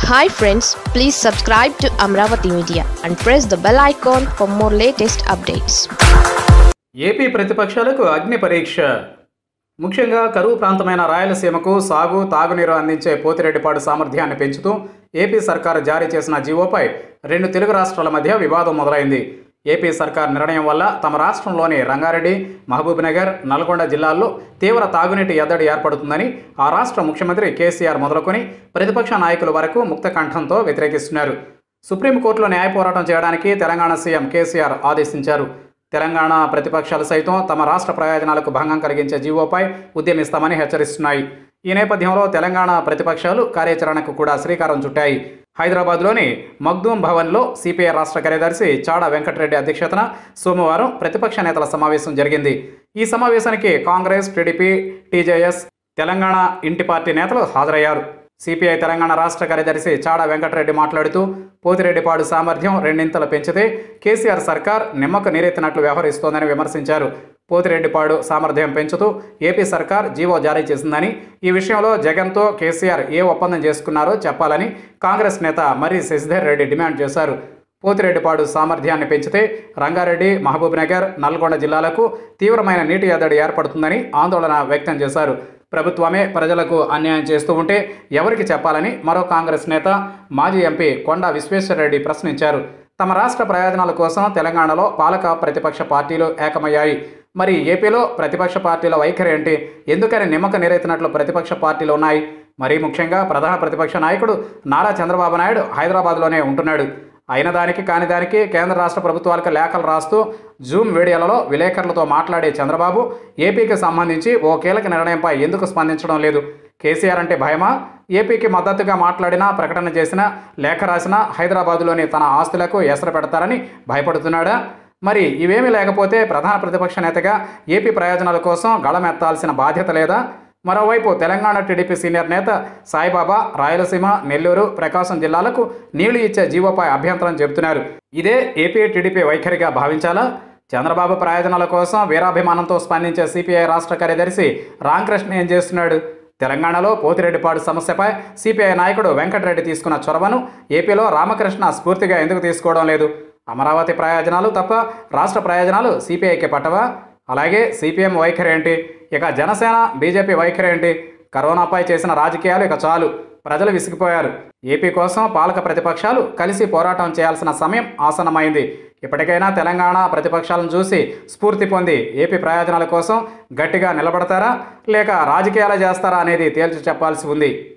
hi friends please subscribe to Amaravati media and press the bell icon for more latest updates AP ప్రతిపక్షాలకు అగ్ని పరీక్ష ముఖ్యంగా కరువు ప్రాంతమైన రాయలసీమకు సాగు తాగునీరు అందించే పోతిరెడ్డిపాడు సామర్థ్యాన్ని పెంచుతూ ఏపీ సర్కారు జారీ చేసిన జీవోపై రెండు తెలుగు రాష్ట్రాల మధ్య వివాదం మొదలైంది ఏపీ సర్కార్ నిర్ణయం వల్ల తమ రాష్ట్రంలోని రంగారెడ్డి మహబూబ్నగర్ నల్గొండ జిల్లాల్లో తీవ్ర తాగునీటి ఎద్దడి ఏర్పడుతుందని ఆ రాష్ట్ర ముఖ్యమంత్రి కేసీఆర్ మొదలుకొని ప్రతిపక్ష నాయకుల వరకు ముక్త కంఠంతో వ్యతిరేకిస్తున్నారు సుప్రీంకోర్టులో న్యాయ పోరాటం చేయడానికి తెలంగాణ సీఎం కేసీఆర్ ఆదేశించారు తెలంగాణ ప్రతిపక్షాలు సైతం తమ రాష్ట్ర ప్రయోజనాలకు భంగం కలిగించే జీవోపై ఉద్యమిస్తామని హెచ్చరిస్తున్నాయి ఈ నేపథ్యంలో తెలంగాణ ప్రతిపక్షాలు కార్యాచరణకు కూడా శ్రీకారం చుట్టాయి హైదరాబాద్లోని మగ్దూం భవన్లో సిపిఐ రాష్ట్ర కార్యదర్శి చాడ వెంకటరెడ్డి అధ్యక్షతన సోమవారం ప్రతిపక్ష నేతల సమావేశం జరిగింది ఈ సమావేశానికి కాంగ్రెస్ టీడీపీ టీజేఎస్ తెలంగాణ ఇంటి పార్టీ నేతలు హాజరయ్యారు సిపిఐ తెలంగాణ రాష్ట్ర కార్యదర్శి చాడ వెంకటరెడ్డి మాట్లాడుతూ పోతిరెడ్డిపాడు సామర్థ్యం రెండింతలు పెంచితే కేసీఆర్ సర్కార్ నిమ్మకు నీరెత్తినట్లు వ్యవహరిస్తోందని విమర్శించారు పోతిరెడ్డిపాడు సామర్థ్యం పెంచుతూ ఏపీ సర్కార్ జీవో జారీ చేసిందని ఈ విషయంలో జగన్తో కేసీఆర్ ఏ ఒప్పందం చేసుకున్నారో చెప్పాలని కాంగ్రెస్ నేత మర్రి శశిధర్ రెడ్డి డిమాండ్ చేశారు పోతిరెడ్డిపాడు సామర్థ్యాన్ని పెంచితే రంగారెడ్డి మహబూబ్నగర్ నల్గొండ జిల్లాలకు తీవ్రమైన నీటి ఎద్దడి ఏర్పడుతుందని ఆందోళన వ్యక్తం చేశారు ప్రభుత్వమే ప్రజలకు అన్యాయం చేస్తూ ఉంటే ఎవరికి చెప్పాలని మరో కాంగ్రెస్ నేత మాజీ ఎంపీ కొండా విశ్వేశ్వరరెడ్డి ప్రశ్నించారు తమ రాష్ట్ర ప్రయోజనాల కోసం తెలంగాణలో పాలక ప్రతిపక్ష పార్టీలు ఏకమయ్యాయి మరి ఏపీలో ప్రతిపక్ష పార్టీల వైఖరి ఏంటి ఎందుకని నిమ్మక నీరెత్తినట్లు ప్రతిపక్ష పార్టీలు ఉన్నాయి మరీ ముఖ్యంగా ప్రధాన ప్రతిపక్ష నాయకుడు నారా చంద్రబాబు నాయుడు హైదరాబాద్లోనే ఉంటున్నాడు అయిన దానికి కాని దానికి కేంద్ర రాష్ట్ర ప్రభుత్వాలకు లేఖలు రాస్తూ జూమ్ వీడియోలలో విలేకరులతో మాట్లాడే చంద్రబాబు ఏపీకి సంబంధించి ఓ కీలక నిర్ణయంపై ఎందుకు స్పందించడం లేదు కేసీఆర్ అంటే భయమా ఏపీకి మద్దతుగా మాట్లాడినా ప్రకటన చేసినా లేఖ రాసినా హైదరాబాదులోని తన ఆస్తులకు ఎసరు పెడతారని భయపడుతున్నాడా మరి ఇవేమీ లేకపోతే ప్రధాన ప్రతిపక్ష నేతగా ఏపీ ప్రయోజనాల కోసం గళమెత్తాల్సిన బాధ్యత లేదా మరోవైపు తెలంగాణ టీడీపీ సీనియర్ నేత సాయిబాబా రాయలసీమ నెల్లూరు ప్రకాశం జిల్లాలకు నీళ్లు ఇచ్చే జీవోపై అభ్యంతరం చెబుతున్నారు ఇదే ఏపీ టీడీపీ వైఖరిగా భావించాలా చంద్రబాబు ప్రయోజనాల కోసం వీరాభిమానంతో స్పందించే సిపిఐ రాష్ట్ర కార్యదర్శి రామకృష్ణ ఏం చేస్తున్నాడు తెలంగాణలో పోతిరెడ్డిపాడు సమస్యపై సిపిఐ నాయకుడు వెంకటరెడ్డి తీసుకున్న చొరవను ఏపీలో రామకృష్ణ స్ఫూర్తిగా ఎందుకు తీసుకోవడం లేదు అమరావతి ప్రయోజనాలు తప్ప రాష్ట్ర ప్రయోజనాలు సిపిఐకి పట్టవా అలాగే సిపిఎం వైఖరి ఏంటి ఇక జనసేన బీజేపీ వైఖరి ఏంటి కరోనాపై చేసిన రాజకీయాలు ఇక చాలు ప్రజలు విసిగిపోయారు ఏపీ కోసం పాలక ప్రతిపక్షాలు కలిసి పోరాటం చేయాల్సిన సమయం ఆసన్నమైంది ఇప్పటికైనా తెలంగాణ ప్రతిపక్షాలను చూసి స్ఫూర్తి పొంది ఏపీ ప్రయోజనాల కోసం గట్టిగా నిలబడతారా లేక రాజకీయాలు చేస్తారా అనేది తేల్చి చెప్పాల్సి ఉంది